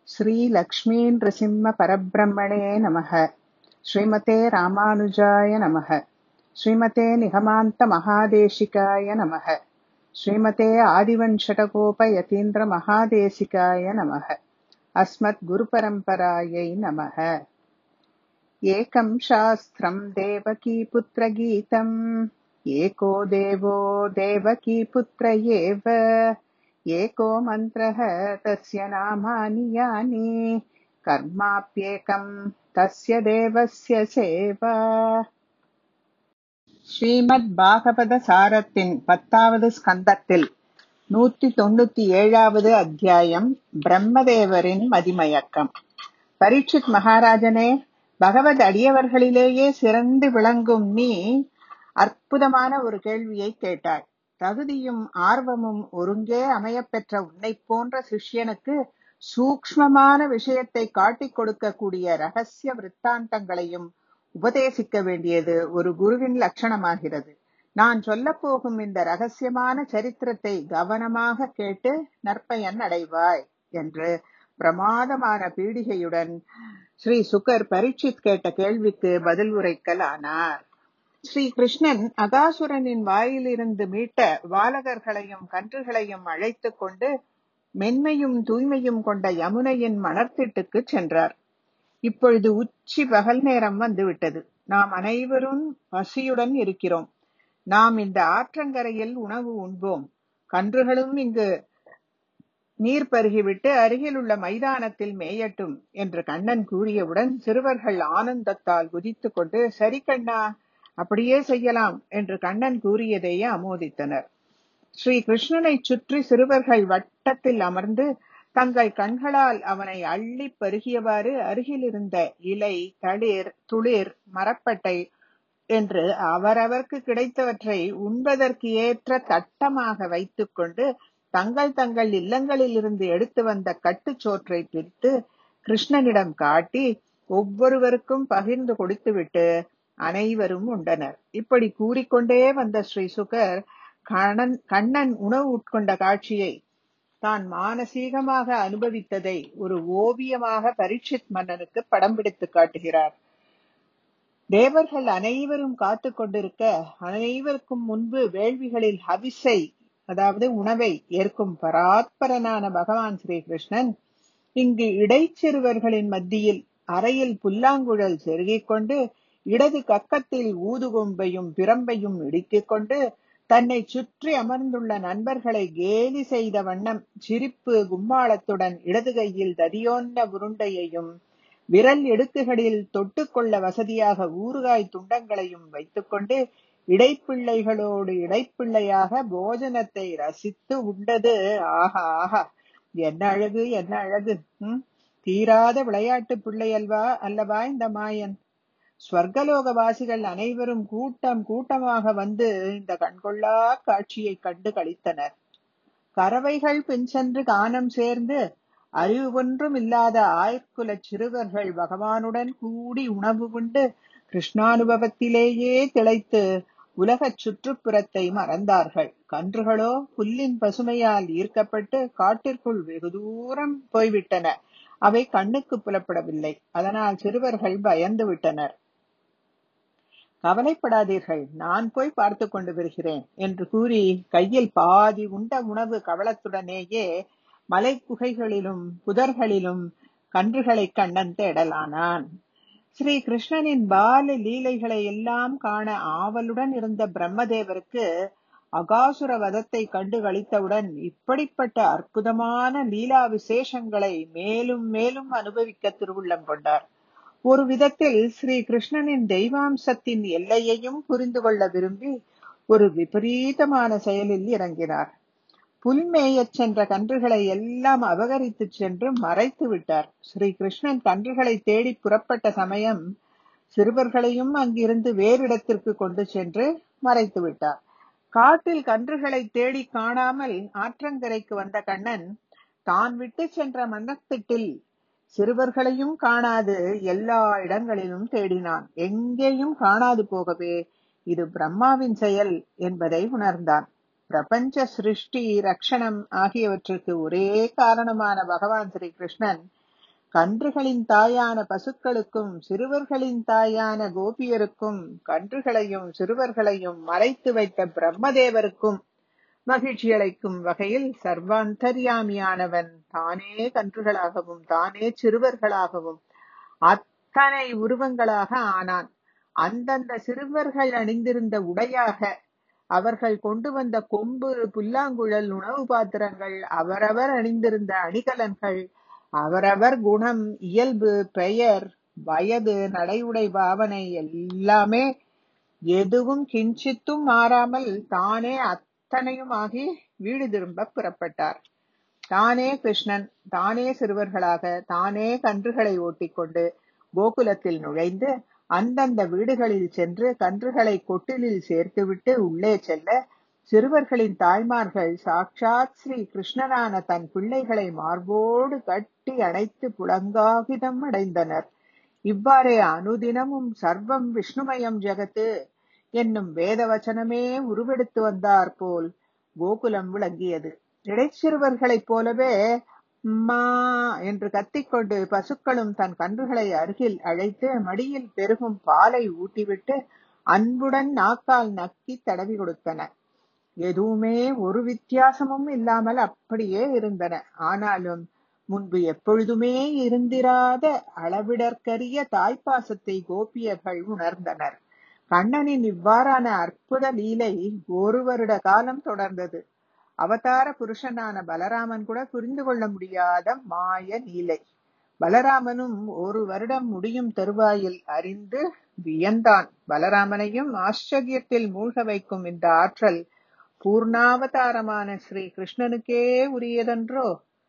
श्रीलक्ष्मीनृसिंहपरब्रह्मणे नमः श्रीमते रामानुजाय नमः श्रीमते निगमान्तमहादेशिकाय नमः श्रीमते आदिवञ्शटकोपयतीन्द्रमहादेशिकाय नमः अस्मद्गुरुपरम्परायै नमः एकं शास्त्रम् देवकीपुत्रगीतम् एको देवो देवकीपुत्र एव एको मन्त्रः तस्य नामानि यानि कर्माप्येकम् तस्य தேவஸ்ய சேவா ஸ்ரீமத் பாகவத சாரத்தின் பத்தாவது ஸ்கந்தத்தில் நூத்தி தொண்ணூத்தி ஏழாவது அத்தியாயம் பிரம்மதேவரின் மதிமயக்கம் பரீட்சித் மகாராஜனே பகவத் அடியவர்களிலேயே சிறந்து விளங்கும் நீ அற்புதமான ஒரு கேள்வியை கேட்டாய் தகுதியும் ஆர்வமும் ஒருங்கே அமையப்பெற்ற உன்னைப் போன்ற சிஷ்யனுக்கு சூக்ஷ்மமான விஷயத்தை காட்டிக் கொடுக்கக்கூடிய ரகசிய விற்த்தாந்தங்களையும் உபதேசிக்க வேண்டியது ஒரு குருவின் லட்சணமாகிறது நான் சொல்லப் போகும் இந்த ரகசியமான சரித்திரத்தை கவனமாக கேட்டு நற்பயன் அடைவாய் என்று பிரமாதமான பீடிகையுடன் ஸ்ரீ சுகர் பரீட்சித் கேட்ட கேள்விக்கு பதில் உரைக்கலானார் ஸ்ரீ கிருஷ்ணன் அகாசுரனின் வாயிலிருந்து மீட்ட வாலகர்களையும் கன்றுகளையும் அழைத்துக் கொண்டு மென்மையும் தூய்மையும் கொண்ட யமுனையின் மணர்த்திட்டுக்கு சென்றார் இப்பொழுது உச்சி பகல் நேரம் வந்துவிட்டது நாம் அனைவரும் பசியுடன் இருக்கிறோம் நாம் இந்த ஆற்றங்கரையில் உணவு உண்போம் கன்றுகளும் இங்கு நீர் பருகிவிட்டு அருகில் உள்ள மைதானத்தில் மேயட்டும் என்று கண்ணன் கூறியவுடன் சிறுவர்கள் ஆனந்தத்தால் குதித்துக் கொண்டு சரி கண்ணா அப்படியே செய்யலாம் என்று கண்ணன் கூறியதையே அமோதித்தனர் ஸ்ரீ கிருஷ்ணனை சுற்றி சிறுவர்கள் வட்டத்தில் அமர்ந்து தங்கள் கண்களால் அவனை அள்ளி பருகியவாறு அருகில் இருந்த இலை தளிர் துளிர் மரப்பட்டை என்று அவரவர்க்கு கிடைத்தவற்றை உண்பதற்கு ஏற்ற தட்டமாக வைத்துக்கொண்டு தங்கள் தங்கள் இல்லங்களில் இருந்து எடுத்து வந்த கட்டுச்சோற்றை பிரித்து கிருஷ்ணனிடம் காட்டி ஒவ்வொருவருக்கும் பகிர்ந்து கொடுத்துவிட்டு அனைவரும் உண்டனர் இப்படி கூறிக்கொண்டே வந்த ஸ்ரீ சுகர் கண்ணன் கண்ணன் உணவு உட்கொண்ட காட்சியை தான் மானசீகமாக அனுபவித்ததை ஒரு ஓவியமாக பரீட்சித் மன்னனுக்கு படம் பிடித்து காட்டுகிறார் தேவர்கள் அனைவரும் காத்து கொண்டிருக்க அனைவருக்கும் முன்பு வேள்விகளில் ஹவிஸை அதாவது உணவை ஏற்கும் பராத்பரனான பகவான் ஸ்ரீகிருஷ்ணன் இங்கு இடைச்சிறுவர்களின் மத்தியில் அறையில் புல்லாங்குழல் செருகிக் கொண்டு இடது கக்கத்தில் ஊதுகொம்பையும் பிரம்பையும் இடுக்கிக் கொண்டு தன்னை சுற்றி அமர்ந்துள்ள நண்பர்களை கேலி செய்த வண்ணம் சிரிப்பு கும்மாளத்துடன் இடது கையில் ததியோன்ன உருண்டையையும் விரல் எடுக்குகளில் தொட்டுக்கொள்ள வசதியாக ஊறுகாய் துண்டங்களையும் வைத்துக்கொண்டு இடைப்பிள்ளைகளோடு இடைப்பிள்ளையாக போஜனத்தை ரசித்து உண்டது ஆஹா ஆஹா என்ன அழகு என்ன அழகு உம் தீராத விளையாட்டு பிள்ளை அல்வா அல்லவா இந்த மாயன் ஸ்வர்கலோக வாசிகள் அனைவரும் கூட்டம் கூட்டமாக வந்து இந்த கண்கொள்ளா காட்சியை கண்டு கழித்தனர் கறவைகள் பின் சென்று கானம் சேர்ந்து அறிவு ஒன்றும் இல்லாத ஆயக்குல சிறுவர்கள் பகவானுடன் கூடி உணவு உண்டு கிருஷ்ணானுபவத்திலேயே திளைத்து உலகச் சுற்றுப்புறத்தை மறந்தார்கள் கன்றுகளோ புல்லின் பசுமையால் ஈர்க்கப்பட்டு காட்டிற்குள் வெகு தூரம் போய்விட்டன அவை கண்ணுக்கு புலப்படவில்லை அதனால் சிறுவர்கள் பயந்து விட்டனர் கவலைப்படாதீர்கள் நான் போய் பார்த்து கொண்டு வருகிறேன் என்று கூறி கையில் பாதி உண்ட உணவு கவலத்துடனேயே மலை குகைகளிலும் புதர்களிலும் கன்றுகளை கண்ணன் தேடலானான் ஸ்ரீ கிருஷ்ணனின் பால லீலைகளை எல்லாம் காண ஆவலுடன் இருந்த பிரம்மதேவருக்கு அகாசுர வதத்தை கண்டு கழித்தவுடன் இப்படிப்பட்ட அற்புதமான லீலா விசேஷங்களை மேலும் மேலும் அனுபவிக்க திருவுள்ளம் கொண்டார் ஒரு விதத்தில் ஸ்ரீ கிருஷ்ணனின் தெய்வாம்சத்தின் எல்லையையும் புரிந்து கொள்ள விரும்பி ஒரு விபரீதமான செயலில் இறங்கினார் புல்மேயச் சென்ற கன்றுகளை எல்லாம் அபகரித்து சென்று மறைத்து விட்டார் ஸ்ரீ கிருஷ்ணன் கன்றுகளை தேடி புறப்பட்ட சமயம் சிறுவர்களையும் அங்கிருந்து வேறிடத்திற்கு கொண்டு சென்று மறைத்து விட்டார் காட்டில் கன்றுகளை தேடி காணாமல் ஆற்றங்கரைக்கு வந்த கண்ணன் தான் விட்டு சென்ற மன்னத்திட்டில் சிறுவர்களையும் காணாது எல்லா இடங்களிலும் தேடினான் எங்கேயும் காணாது போகவே இது பிரம்மாவின் செயல் என்பதை உணர்ந்தான் பிரபஞ்ச சிருஷ்டி ரக்ஷணம் ஆகியவற்றுக்கு ஒரே காரணமான பகவான் ஸ்ரீ கிருஷ்ணன் கன்றுகளின் தாயான பசுக்களுக்கும் சிறுவர்களின் தாயான கோபியருக்கும் கன்றுகளையும் சிறுவர்களையும் மறைத்து வைத்த பிரம்மதேவருக்கும் மகிழ்ச்சி அளிக்கும் வகையில் சர்வாந்தர்யாமியானவன் தானே கன்றுகளாகவும் தானே சிறுவர்களாகவும் அத்தனை உருவங்களாக ஆனான் அந்தந்த சிறுவர்கள் அணிந்திருந்த உடையாக அவர்கள் கொண்டு வந்த கொம்பு புல்லாங்குழல் உணவு பாத்திரங்கள் அவரவர் அணிந்திருந்த அணிகலன்கள் அவரவர் குணம் இயல்பு பெயர் வயது நடையுடை பாவனை எல்லாமே எதுவும் கிஞ்சித்தும் மாறாமல் தானே அத்தனையும் ஆகி வீடு திரும்ப புறப்பட்டார் தானே கிருஷ்ணன் தானே சிறுவர்களாக தானே கன்றுகளை ஓட்டிக்கொண்டு கோகுலத்தில் நுழைந்து அந்தந்த வீடுகளில் சென்று கன்றுகளை கொட்டிலில் சேர்த்துவிட்டு உள்ளே செல்ல சிறுவர்களின் தாய்மார்கள் சாட்சாத் ஸ்ரீ கிருஷ்ணனான தன் பிள்ளைகளை மார்போடு கட்டி அணைத்து புலங்காகிதம் அடைந்தனர் இவ்வாறே அனுதினமும் சர்வம் விஷ்ணுமயம் ஜெகத்து என்னும் வேதவச்சனமே உருவெடுத்து வந்தார் போல் கோகுலம் விளங்கியது இடைச்சிறுவர்களைப் போலவே மா என்று கத்திக்கொண்டு பசுக்களும் தன் கன்றுகளை அருகில் அழைத்து மடியில் பெருகும் பாலை ஊட்டிவிட்டு அன்புடன் நாக்கால் நக்கி தடவி கொடுத்தன எதுவுமே ஒரு வித்தியாசமும் இல்லாமல் அப்படியே இருந்தன ஆனாலும் முன்பு எப்பொழுதுமே இருந்திராத அளவிடற்கரிய தாய்ப்பாசத்தை கோபியர்கள் உணர்ந்தனர் கண்ணனின் இவ்வாறான அற்புத லீலை ஒரு வருட காலம் தொடர்ந்தது அவதார புருஷனான பலராமன் கூட புரிந்து கொள்ள முடியாத மாய லீலை பலராமனும் ஒரு வருடம் முடியும் தருவாயில் அறிந்து வியந்தான் பலராமனையும் ஆச்சரியத்தில் மூழ்க வைக்கும் இந்த ஆற்றல் பூர்ணாவதாரமான ஸ்ரீ கிருஷ்ணனுக்கே உரியதென்றோ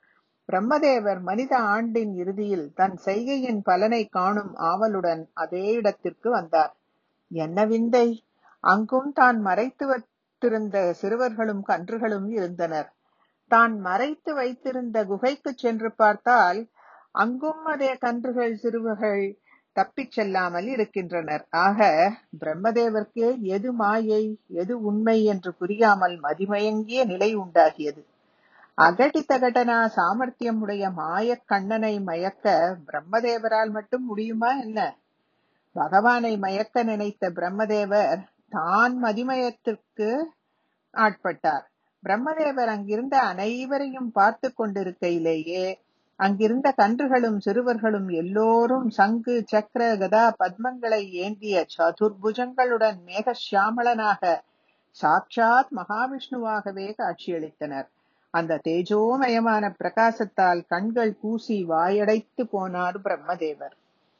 பிரம்மதேவர் மனித ஆண்டின் இறுதியில் தன் செய்கையின் பலனை காணும் ஆவலுடன் அதே இடத்திற்கு வந்தார் என்ன விந்தை அங்கும் தான் மறைத்து வைத்திருந்த சிறுவர்களும் கன்றுகளும் இருந்தனர் தான் மறைத்து வைத்திருந்த குகைக்கு சென்று பார்த்தால் அங்கும் அதே கன்றுகள் சிறுவர்கள் தப்பிச் செல்லாமல் இருக்கின்றனர் ஆக பிரம்மதேவர்க்கே எது மாயை எது உண்மை என்று புரியாமல் மதிமயங்கிய நிலை உண்டாகியது அகடி தகடனா சாமர்த்தியம் உடைய மாயக் கண்ணனை மயக்க பிரம்மதேவரால் மட்டும் முடியுமா என்ன பகவானை மயக்க நினைத்த பிரம்மதேவர் தான் மதிமயத்திற்கு ஆட்பட்டார் பிரம்மதேவர் அங்கிருந்த அனைவரையும் பார்த்து கொண்டிருக்கையிலேயே அங்கிருந்த கன்றுகளும் சிறுவர்களும் எல்லோரும் சங்கு சக்கர கதா பத்மங்களை ஏந்திய சதுர்புஜங்களுடன் மேகசியாமளனாக சாட்சாத் மகாவிஷ்ணுவாகவே காட்சியளித்தனர் அந்த தேஜோமயமான பிரகாசத்தால் கண்கள் கூசி வாயடைத்து போனார் பிரம்மதேவர்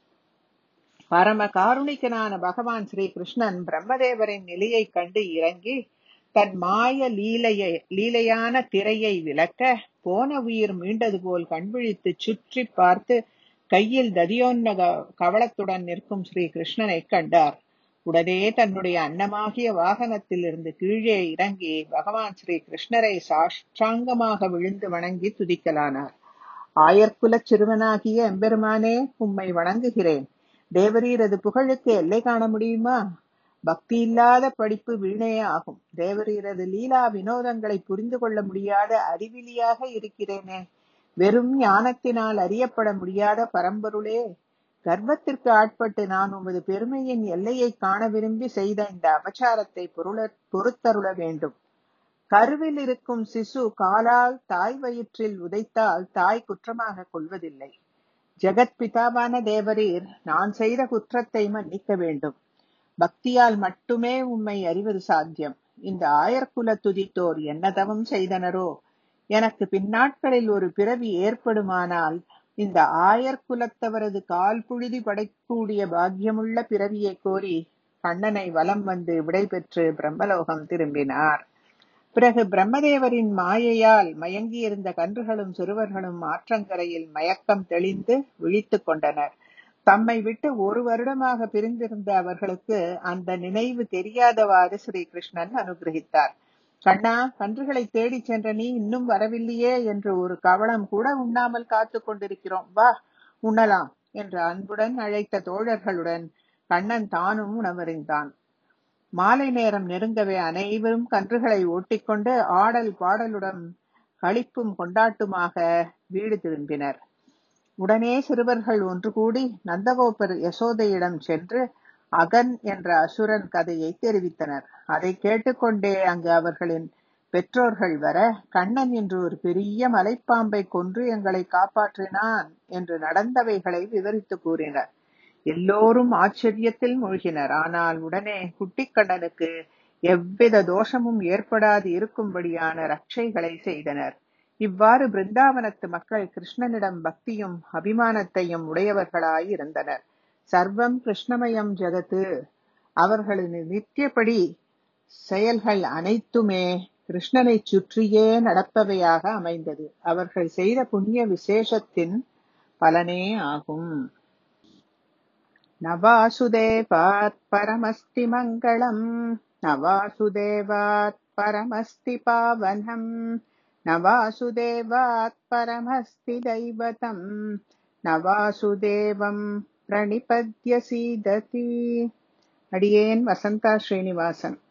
பரம காருணிகனான பகவான் ஸ்ரீ கிருஷ்ணன் பிரம்மதேவரின் நிலையை கண்டு இறங்கி தன் மாய லீலையை லீலையான திரையை விளக்க போன உயிர் மீண்டது போல் கண்விழித்து சுற்றி பார்த்து கையில் ததியோன்னக கவளத்துடன் நிற்கும் ஸ்ரீ கிருஷ்ணனை கண்டார் உடனே தன்னுடைய அன்னமாகிய வாகனத்தில் இருந்து கீழே இறங்கி பகவான் ஸ்ரீ கிருஷ்ணரை சாஷ்டாங்கமாக விழுந்து வணங்கி துதிக்கலானார் ஆயர்குலச் சிறுவனாகிய எம்பெருமானே உம்மை வணங்குகிறேன் தேவரீரது புகழுக்கு எல்லை காண முடியுமா பக்தி இல்லாத படிப்பு வீணே ஆகும் தேவரீரது லீலா வினோதங்களை புரிந்து கொள்ள முடியாத அறிவிலியாக இருக்கிறேனே வெறும் ஞானத்தினால் அறியப்பட முடியாத பரம்பொருளே கர்வத்திற்கு ஆட்பட்டு நான் உமது பெருமையின் எல்லையை காண விரும்பி செய்த இந்த அபச்சாரத்தை பொருள பொறுத்தருள வேண்டும் கருவில் இருக்கும் சிசு காலால் தாய் வயிற்றில் உதைத்தால் தாய் குற்றமாக கொள்வதில்லை ஜெகத் பிதாவான தேவரீர் நான் செய்த குற்றத்தை மன்னிக்க வேண்டும் பக்தியால் மட்டுமே உம்மை அறிவது சாத்தியம் இந்த ஆயர்குல துதித்தோர் என்ன தவம் செய்தனரோ எனக்கு பின்னாட்களில் ஒரு பிறவி ஏற்படுமானால் இந்த ஆயர் குலத்தவரது கால் புழுதி படைக்கூடிய பாக்கியமுள்ள பிறவியை கோரி கண்ணனை வலம் வந்து விடை பெற்று பிரம்மலோகம் திரும்பினார் பிறகு பிரம்மதேவரின் மாயையால் மயங்கியிருந்த கன்றுகளும் சிறுவர்களும் ஆற்றங்கரையில் மயக்கம் தெளிந்து விழித்துக் கொண்டனர் தம்மை விட்டு ஒரு வருடமாக பிரிந்திருந்த அவர்களுக்கு அந்த நினைவு தெரியாதவாறு ஸ்ரீ கிருஷ்ணன் அனுகிரகித்தார் கண்ணா கன்றுகளை தேடிச் சென்ற நீ இன்னும் வரவில்லையே என்று ஒரு கவளம் கூட உண்ணாமல் காத்து கொண்டிருக்கிறோம் வா உண்ணலாம் என்று அன்புடன் அழைத்த தோழர்களுடன் கண்ணன் தானும் உணவறிந்தான் மாலை நேரம் நெருங்கவே அனைவரும் கன்றுகளை ஓட்டிக்கொண்டு ஆடல் பாடலுடன் களிப்பும் கொண்டாட்டுமாக வீடு திரும்பினர் உடனே சிறுவர்கள் ஒன்று கூடி நந்தகோபர் யசோதையிடம் சென்று அகன் என்ற அசுரன் கதையை தெரிவித்தனர் அதை கேட்டுக்கொண்டே அங்கு அவர்களின் பெற்றோர்கள் வர கண்ணன் என்று ஒரு பெரிய மலைப்பாம்பை கொன்று எங்களை காப்பாற்றினான் என்று நடந்தவைகளை விவரித்து கூறினர் எல்லோரும் ஆச்சரியத்தில் மூழ்கினர் ஆனால் உடனே குட்டிக்கண்ணனுக்கு எவ்வித தோஷமும் ஏற்படாது இருக்கும்படியான ரட்சைகளை செய்தனர் இவ்வாறு பிருந்தாவனத்து மக்கள் கிருஷ்ணனிடம் பக்தியும் அபிமானத்தையும் உடையவர்களாய் இருந்தனர் சர்வம் கிருஷ்ணமயம் ஜெகத்து அவர்களின் நித்தியப்படி செயல்கள் அனைத்துமே கிருஷ்ணனை சுற்றியே நடப்பவையாக அமைந்தது அவர்கள் செய்த புண்ணிய விசேஷத்தின் பலனே ஆகும் நவாசுதேவாத் பரமஸ்தி மங்களம் நவாசுதேவாத் பரமஸ்தி பாவனம் நவாசுதேவாத் பரமஸ்தி தைவதம் நவாசுதேவம் பிரணிபத்ய சீததி அடியேன் வசந்தா ஸ்ரீனிவாசன்